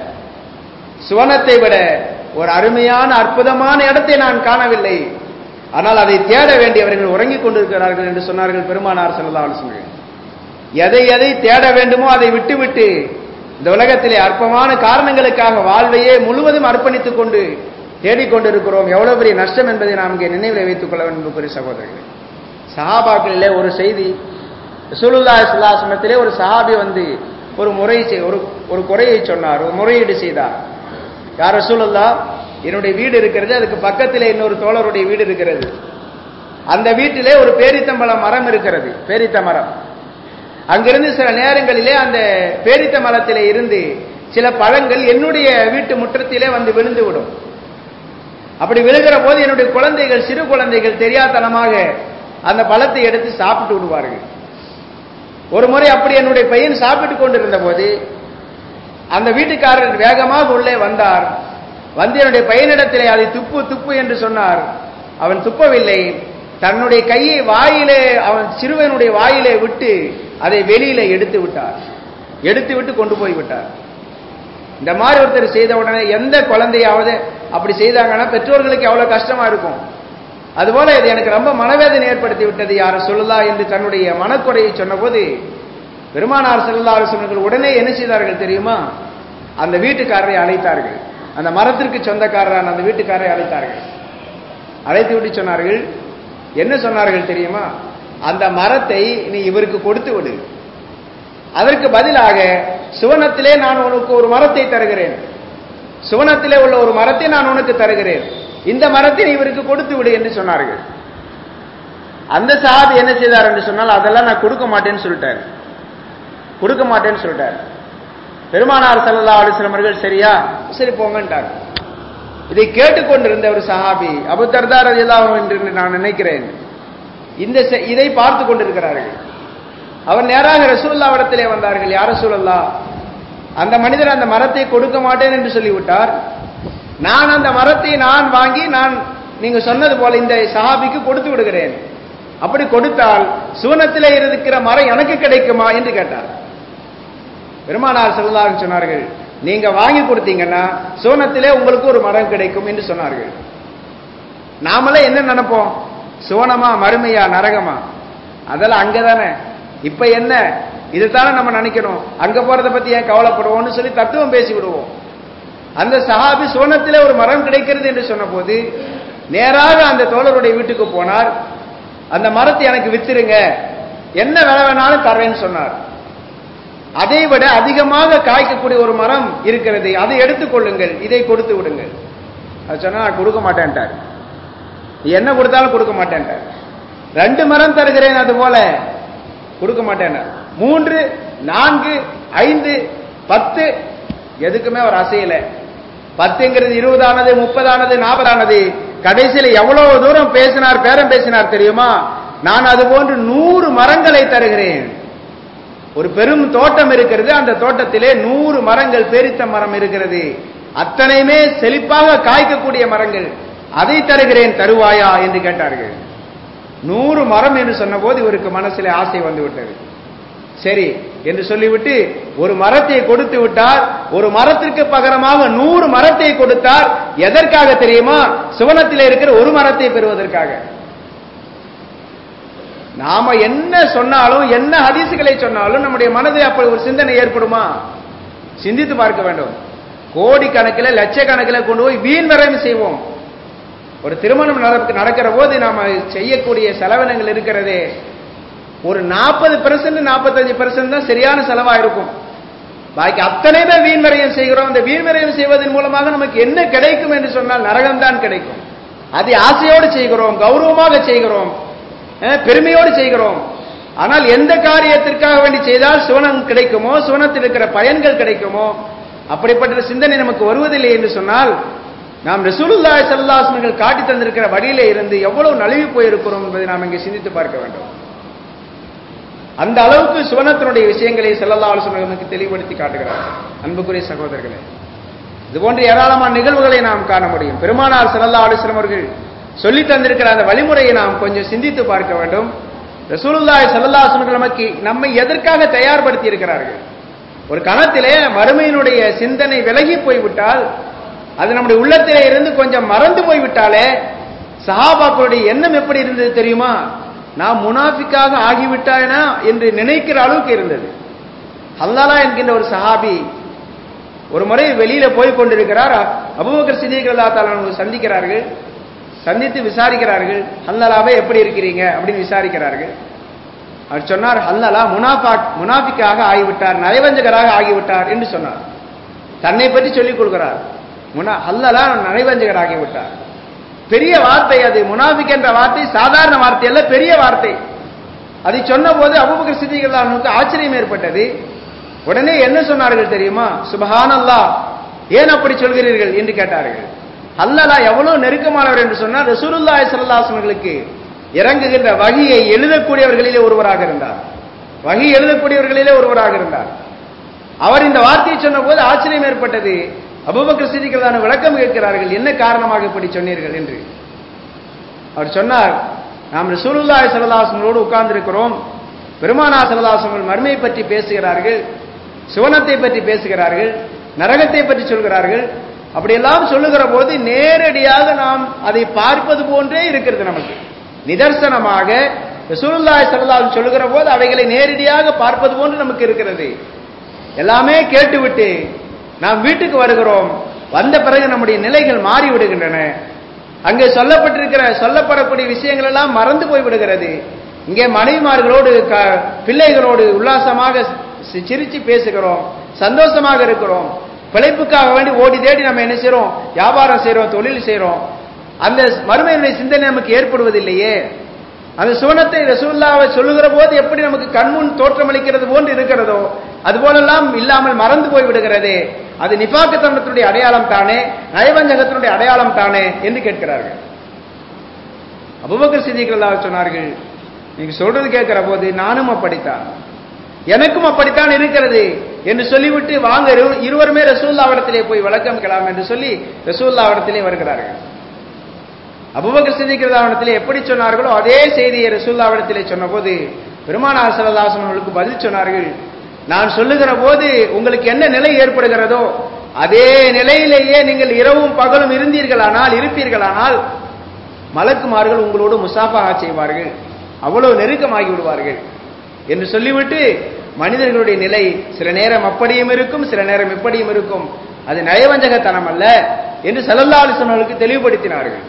சுவனத்தை விட ஒரு அருமையான அற்புதமான இடத்தை நான் காணவில்லை ஆனால் அதை தேட வேண்டியவர்கள் உறங்கிக் கொண்டிருக்கிறார்கள் என்று சொன்னார்கள் பெருமானார் செல்லா சொன்னார்கள் எதை எதை தேட வேண்டுமோ அதை விட்டுவிட்டு இந்த உலகத்திலே அற்பமான காரணங்களுக்காக வாழ்வையே முழுவதும் அர்ப்பணித்துக் கொண்டு தேடிக்கொண்டிருக்கிறோம் எவ்வளவு பெரிய நஷ்டம் என்பதை நாம் இங்கே நினைவில் வைத்துக் கொள்ள வேண்டும் பெரிய சகோதரர்களே சஹாபாக்களிலே ஒரு செய்தி சுலுல்லா சுல்லாசனத்திலே ஒரு சஹாபி வந்து ஒரு முறை ஒரு ஒரு குறையை சொன்னார் ஒரு முறையீடு செய்தார் யார் ரசூலுல்லா என்னுடைய வீடு இருக்கிறது அதுக்கு பக்கத்திலே இன்னொரு தோழருடைய வீடு இருக்கிறது அந்த வீட்டிலே ஒரு பேரித்தம்பழ மரம் இருக்கிறது பேரித்த மரம் அங்கிருந்து சில நேரங்களிலே அந்த பேரித்த மரத்திலே இருந்து சில பழங்கள் என்னுடைய வீட்டு முற்றத்திலே வந்து விழுந்து விடும் அப்படி விழுகிற போது என்னுடைய குழந்தைகள் சிறு குழந்தைகள் தெரியாதனமாக அந்த பழத்தை எடுத்து சாப்பிட்டு விடுவார்கள் ஒரு முறை அப்படி என்னுடைய பையன் சாப்பிட்டு கொண்டிருந்த போது அந்த வீட்டுக்காரர் வேகமாக உள்ளே வந்தார் வந்து என்னுடைய பையனிடத்திலே அதை துப்பு துப்பு என்று சொன்னார் அவன் துப்பவில்லை தன்னுடைய கையை வாயிலே அவன் சிறுவனுடைய வாயிலே விட்டு அதை வெளியில எடுத்து விட்டார் எடுத்து விட்டு கொண்டு போய் விட்டார் இந்த மாதிரி ஒருத்தர் செய்த உடனே எந்த குழந்தையாவது அப்படி செய்தாங்கன்னா பெற்றோர்களுக்கு எவ்வளவு கஷ்டமா இருக்கும் அதுபோல இது எனக்கு ரொம்ப மனவேதனை ஏற்படுத்தி விட்டது யார சொல்லலா என்று தன்னுடைய மனக்குறையை சொன்னபோது பெருமானார் செல்லா சொன்னர்கள் உடனே என்ன செய்தார்கள் தெரியுமா அந்த வீட்டுக்காரரை அழைத்தார்கள் அந்த மரத்திற்கு சொந்தக்காரரான அந்த வீட்டுக்காரரை அழைத்தார்கள் அழைத்து விட்டு சொன்னார்கள் என்ன சொன்னார்கள் தெரியுமா அந்த மரத்தை நீ இவருக்கு கொடுத்து விடு அதற்கு பதிலாக சுவனத்திலே நான் உனக்கு ஒரு மரத்தை தருகிறேன் சுவனத்திலே உள்ள ஒரு மரத்தை நான் உனக்கு தருகிறேன் இந்த மரத்தை நீ இவருக்கு கொடுத்து விடு என்று சொன்னார்கள் அந்த சாபி என்ன செய்தார் என்று சொன்னால் அதெல்லாம் நான் கொடுக்க மாட்டேன்னு சொல்லிட்டார் கொடுக்க மாட்டேன்னு சொல்லிட்டார் பெருமானார் சல்லா அலிஸ்லமர்கள் சரியா சரி போங்கன்ட்டார் இதை கேட்டுக்கொண்டிருந்த ஒரு சஹாபி அபு தர்தார் அதிலாம் என்று நான் நினைக்கிறேன் இந்த இதை பார்த்து கொண்டிருக்கிறார்கள் அவர் நேராக ரசூல்லாவிடத்திலே வந்தார்கள் யார் ரசூலல்லா அந்த மனிதர் அந்த மரத்தை கொடுக்க மாட்டேன் என்று சொல்லிவிட்டார் நான் அந்த மரத்தை நான் வாங்கி நான் நீங்க சொன்னது போல இந்த சஹாபிக்கு கொடுத்து விடுகிறேன் அப்படி கொடுத்தால் சுவனத்திலே இருக்கிற மரம் எனக்கு கிடைக்குமா என்று கேட்டார் பெருமானார் செல்லாக சொன்னார்கள் நீங்க வாங்கி கொடுத்தீங்கன்னா சோனத்திலே உங்களுக்கு ஒரு மரம் கிடைக்கும் என்று சொன்னார்கள் நாமளே என்ன நினைப்போம் சோனமா மறுமையா நரகமா அதெல்லாம் அங்கதானே இப்ப என்ன இதுதானே நம்ம நினைக்கணும் அங்க போறதை பத்தி ஏன் கவலைப்படுவோம்னு சொல்லி தத்துவம் பேசி விடுவோம் அந்த சஹாபி சோனத்திலே ஒரு மரம் கிடைக்கிறது என்று சொன்ன போது நேராக அந்த தோழருடைய வீட்டுக்கு போனார் அந்த மரத்தை எனக்கு வித்துருங்க என்ன விலை வேணாலும் தர்றேன்னு சொன்னார் அதை விட அதிகமாக காய்க்கக்கூடிய ஒரு மரம் இருக்கிறது அதை எடுத்துக்கொள்ளுங்கள் இதை கொடுத்து விடுங்கள் அது சொன்னா நான் கொடுக்க மாட்டேன்ட்டார் நீ என்ன கொடுத்தாலும் கொடுக்க மாட்டேன்ட்டார் ரெண்டு மரம் தருகிறேன் அது போல கொடுக்க மாட்டேன் மூன்று நான்கு ஐந்து பத்து எதுக்குமே அவர் அசையல பத்துங்கிறது இருபதானது முப்பதானது நாற்பதானது கடைசியில் எவ்வளவு தூரம் பேசினார் பேரம் பேசினார் தெரியுமா நான் அது போன்று நூறு மரங்களை தருகிறேன் ஒரு பெரும் தோட்டம் இருக்கிறது அந்த தோட்டத்திலே நூறு மரங்கள் பேரித்த மரம் இருக்கிறது அத்தனையுமே செழிப்பாக காய்க்கக்கூடிய மரங்கள் அதை தருகிறேன் தருவாயா என்று கேட்டார்கள் நூறு மரம் என்று சொன்னபோது இவருக்கு மனசிலே ஆசை வந்து விட்டது சரி என்று சொல்லிவிட்டு ஒரு மரத்தை கொடுத்து விட்டார் ஒரு மரத்திற்கு பகரமாக நூறு மரத்தை கொடுத்தார் எதற்காக தெரியுமா சுவனத்தில் இருக்கிற ஒரு மரத்தை பெறுவதற்காக நாம என்ன சொன்னாலும் என்ன ஹதீசுகளை சொன்னாலும் நம்முடைய மனதில் அப்படி ஒரு சிந்தனை ஏற்படுமா சிந்தித்து பார்க்க வேண்டும் கோடிக்கணக்கில் லட்சக்கணக்கில் கொண்டு போய் வீண் விரயம் செய்வோம் ஒரு திருமணம் நடக்கிற போது நாம செய்யக்கூடிய செலவினங்கள் இருக்கிறதே ஒரு நாற்பது பெர்சன்ட் நாற்பத்தஞ்சு பெர்சன்ட் தான் சரியான செலவா இருக்கும் பாக்கி அத்தனையுமே வீண் விரயம் செய்கிறோம் அந்த வீண் விரயம் செய்வதன் மூலமாக நமக்கு என்ன கிடைக்கும் என்று சொன்னால் நரகம் தான் கிடைக்கும் அதை ஆசையோடு செய்கிறோம் கௌரவமாக செய்கிறோம் பெருமையோடு செய்கிறோம் ஆனால் எந்த காரியத்திற்காக வேண்டி செய்தால் சுவனம் கிடைக்குமோ சுவனத்தில் இருக்கிற பயன்கள் கிடைக்குமோ அப்படிப்பட்ட சிந்தனை நமக்கு வருவதில்லை என்று சொன்னால் நாம் ரசூலுல்லாய் சல்லாஸ்மர்கள் காட்டி தந்திருக்கிற வழியிலே இருந்து எவ்வளவு நழுவி போயிருக்கிறோம் என்பதை நாம் இங்கே சிந்தித்து பார்க்க வேண்டும் அந்த அளவுக்கு சுவனத்தினுடைய விஷயங்களை செல்லல்லா ஆலோசனைகளுக்கு தெளிவுபடுத்தி காட்டுகிறார் அன்புக்குரிய சகோதரர்களே இது போன்ற ஏராளமான நிகழ்வுகளை நாம் காண முடியும் பெருமானார் செல்லல்லா ஆலோசனம் அவர்கள் சொல்லி தந்திருக்கிற அந்த வழிமுறையை நாம் கொஞ்சம் சிந்தித்து பார்க்க வேண்டும் ரசூலுல்லாய் சல்லாஹர்கள் நமக்கு நம்மை எதற்காக தயார்படுத்தி இருக்கிறார்கள் ஒரு கணத்திலே மறுமையினுடைய சிந்தனை விலகி போய்விட்டால் அது நம்முடைய உள்ளத்திலே இருந்து கொஞ்சம் மறந்து போய்விட்டாலே சஹாபாக்களுடைய எண்ணம் எப்படி இருந்தது தெரியுமா நான் முனாஃபிக்காக ஆகிவிட்டானா என்று நினைக்கிற அளவுக்கு இருந்தது ஹல்லாலா என்கின்ற ஒரு சஹாபி ஒரு முறை வெளியில போய் கொண்டிருக்கிறார் அபுபக்கர் சிந்திகளா தாலா சந்திக்கிறார்கள் சந்தித்து விசாரிக்கிறார்கள் ஹல்லலாவே எப்படி இருக்கிறீங்க அப்படின்னு விசாரிக்கிறார்கள் அவர் சொன்னார் ஹல்லலா முனாஃபா முனாஃபிக்காக ஆகிவிட்டார் நயவஞ்சகராக ஆகிவிட்டார் என்று சொன்னார் தன்னை பற்றி சொல்லிக் கொடுக்கிறார் முனா ஹல்லலா நயவஞ்சகர் ஆகிவிட்டார் பெரிய வார்த்தை அது முனாஃபிக் என்ற வார்த்தை சாதாரண வார்த்தை அல்ல பெரிய வார்த்தை அதை சொன்ன போது அபுபக்கர் சித்திகளானுக்கு ஆச்சரியம் ஏற்பட்டது உடனே என்ன சொன்னார்கள் தெரியுமா சுபஹான் அல்லா ஏன் அப்படி சொல்கிறீர்கள் என்று கேட்டார்கள் அல்லலா எவ்வளவு நெருக்கமானவர் என்று சொன்னால் ரசூலுல்லாஹி ஸல்லல்லாஹு இறங்குகின்ற வகியை எழுதக்கூடியவர்களிலே ஒருவராக இருந்தார் வகி எழுதக்கூடியவர்களிலே ஒருவராக இருந்தார் அவர் இந்த வார்த்தையை சொன்ன போது ஆச்சரியம் ஏற்பட்டது அபுபக்கர் சிதிகளான விளக்கம் கேட்கிறார்கள் என்ன காரணமாக இப்படி சொன்னீர்கள் என்று அவர் சொன்னார் நாம் ரசூலுல்லாஹி ஸல்லல்லாஹு உட்கார்ந்து இருக்கிறோம் பெருமானா சல்லல்லாஹு மர்மையை பற்றி பேசுகிறார்கள் சிவனத்தை பற்றி பேசுகிறார்கள் நரகத்தை பற்றி சொல்கிறார்கள் அப்படியெல்லாம் சொல்லுகிற போது நேரடியாக நாம் அதை பார்ப்பது போன்றே இருக்கிறது நமக்கு நிதர்சனமாக ரசூலுல்லாஹி ஸல்லல்லாஹு சொல்லுகிற போது அவைகளை நேரடியாக பார்ப்பது போன்று நமக்கு இருக்கிறது எல்லாமே கேட்டுவிட்டு நாம் வீட்டுக்கு வருகிறோம் வந்த பிறகு நம்முடைய நிலைகள் மாறி விடுகின்றன அங்கே சொல்லப்பட்டிருக்கிற சொல்லப்படக்கூடிய விஷயங்கள் எல்லாம் மறந்து போய் விடுகிறது இங்கே மனைவிமார்களோடு பிள்ளைகளோடு உல்லாசமாக சிரிச்சு பேசுகிறோம் சந்தோஷமாக இருக்கிறோம் பிழைப்புக்காக வேண்டி ஓடி தேடி நம்ம என்ன செய்யறோம் வியாபாரம் செய்யறோம் தொழில் செய்யறோம் அந்த மறுமையினுடைய சிந்தனை நமக்கு ஏற்படுவதில்லையே அந்த சுவனத்தை ரசூல்லாவை சொல்லுகிற போது எப்படி நமக்கு கண்முன் தோற்றமளிக்கிறது போன்று இருக்கிறதோ அது போலெல்லாம் இல்லாமல் மறந்து போய் விடுகிறதே அது நிபாக்கத்தனத்தினுடைய அடையாளம் தானே நயவஞ்சகத்தினுடைய அடையாளம் தானே என்று கேட்கிறார்கள் அபுபக்கர் சிதிகள் சொன்னார்கள் நீங்க சொல்றது கேட்கிற போது நானும் அப்படித்தான் எனக்கும் அப்படித்தான் இருக்கிறது என்று சொல்லிவிட்டு வாங்க இருவருமே ரசூல்லாவிடத்திலே போய் விளக்கமிக்கலாம் என்று சொல்லி ரசூல்லாவிடத்திலே வருகிறார்கள் அபுபக்கர் சிதிக்கிறதாவிடத்திலே எப்படி சொன்னார்களோ அதே செய்தியை ரசூல்லாவிடத்திலே சொன்னபோது பெருமானார் சரதாசன் அவர்களுக்கு பதில் சொன்னார்கள் நான் சொல்லுகிற போது உங்களுக்கு என்ன நிலை ஏற்படுகிறதோ அதே நிலையிலேயே நீங்கள் இரவும் பகலும் இருந்தீர்களானால் இருப்பீர்களானால் மலக்குமார்கள் உங்களோடு முசாஃபாக செய்வார்கள் அவ்வளவு நெருக்கமாகி விடுவார்கள் என்று சொல்லிவிட்டு மனிதர்களுடைய நிலை சில நேரம் அப்படியும் இருக்கும் சில நேரம் இப்படியும் இருக்கும் அது நயவஞ்சகத்தனம் அல்ல என்று சல்லல்லாலிசனர்களுக்கு தெளிவுபடுத்தினார்கள்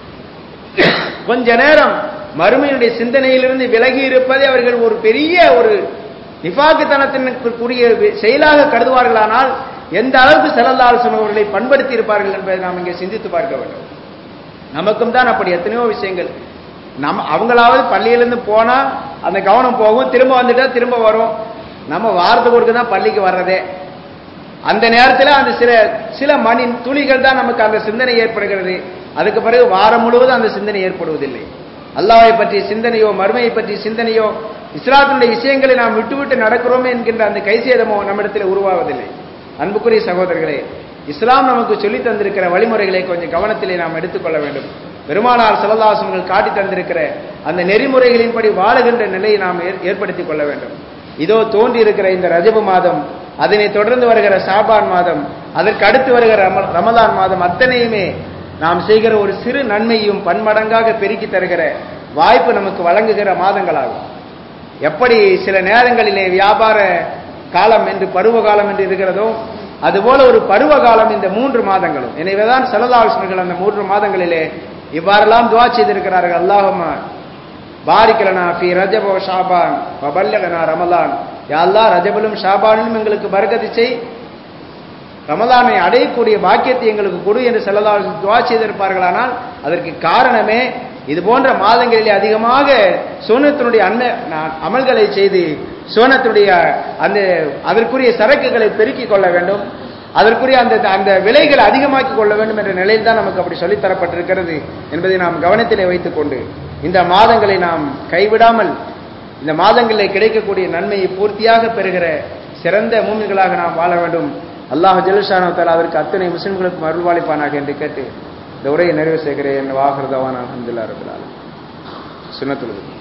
கொஞ்ச நேரம் மறுமையுடைய சிந்தனையிலிருந்து விலகி இருப்பதை அவர்கள் ஒரு பெரிய ஒரு நிபாக்குத்தனத்தினுக்குரிய செயலாக கருதுவார்களானால் எந்த அளவுக்கு செல்லல்லால் அவர்களை பண்படுத்தி இருப்பார்கள் என்பதை நாம் இங்கே சிந்தித்து பார்க்க வேண்டும் நமக்கும் தான் அப்படி எத்தனையோ விஷயங்கள் நம்ம அவங்களாவது பள்ளியிலிருந்து போனா அந்த கவனம் போகும் திரும்ப வந்துட்டா திரும்ப வரும் நம்ம வாரத்துக்கு ஒருக்கு தான் பள்ளிக்கு வர்றதே அந்த நேரத்தில் அந்த சில சில மணி துளிகள் தான் நமக்கு அந்த சிந்தனை ஏற்படுகிறது அதுக்கு பிறகு வாரம் முழுவதும் அந்த சிந்தனை ஏற்படுவதில்லை அல்லாவை பற்றிய சிந்தனையோ மறுமையை பற்றிய சிந்தனையோ இஸ்லாத்தினுடைய விஷயங்களை நாம் விட்டுவிட்டு நடக்கிறோமே என்கின்ற அந்த கைசேதமோ நம்மிடத்தில் உருவாவதில்லை அன்புக்குரிய சகோதரர்களே இஸ்லாம் நமக்கு சொல்லி தந்திருக்கிற வழிமுறைகளை கொஞ்சம் கவனத்திலே நாம் எடுத்துக்கொள்ள வேண்டும் பெருமானார் சிலதாசங்கள் காட்டி தந்திருக்கிற அந்த நெறிமுறைகளின்படி வாழுகின்ற நிலையை நாம் ஏற்படுத்திக் கொள்ள வேண்டும் இதோ தோன்றி இருக்கிற இந்த ரஜபு மாதம் அதனை தொடர்ந்து வருகிற சாபான் மாதம் அதற்கு அடுத்து வருகிற ரமதான் மாதம் அத்தனையுமே நாம் செய்கிற ஒரு சிறு நன்மையும் பன்மடங்காக பெருக்கி தருகிற வாய்ப்பு நமக்கு வழங்குகிற மாதங்களாகும் எப்படி சில நேரங்களிலே வியாபார காலம் என்று பருவ காலம் என்று இருக்கிறதோ அதுபோல ஒரு பருவ காலம் இந்த மூன்று மாதங்களும் எனவேதான் செலதாலோசனைகள் அந்த மூன்று மாதங்களிலே இவ்வாறெல்லாம் துவா செய்திருக்கிறார்கள் அல்லாஹுமா பாரிக்கலனா ஃபி ரஜபோ ஷாபான் வபல்லகனா ரமலான் யாழ்லா ரஜபலும் ஷாபானிலும் எங்களுக்கு பரகதி செய் ரமலானை அடையக்கூடிய பாக்கியத்தை எங்களுக்கு கொடு என்று செல்லதால் துவா செய்திருப்பார்களானால் அதற்கு காரணமே இது போன்ற மாதங்களிலே அதிகமாக சோனத்தினுடைய அன்ன அமல்களை செய்து சோனத்தினுடைய அந்த அதற்குரிய சரக்குகளை பெருக்கிக் கொள்ள வேண்டும் அதற்குரிய அந்த அந்த விலைகளை அதிகமாக்கிக் கொள்ள வேண்டும் என்ற நிலையில் தான் நமக்கு அப்படி சொல்லித்தரப்பட்டிருக்கிறது என்பதை நாம் கவனத்திலே வைத்துக்கொண்டு இந்த மாதங்களை நாம் கைவிடாமல் இந்த மாதங்களில் கிடைக்கக்கூடிய நன்மையை பூர்த்தியாக பெறுகிற சிறந்த மூமின்களாக நாம் வாழ வேண்டும் அல்லாஹ் ஜலுஷானத்தால் அதற்கு அத்தனை முஸ்லிம்களுக்கும் அருள்வாளிப்பானாக என்று கேட்டு இந்த உரையை நிறைவு செய்கிறேன் வாகர்தவான் அஹமதுல்லா ரபுல்லாலும் சுனத்துள்ளது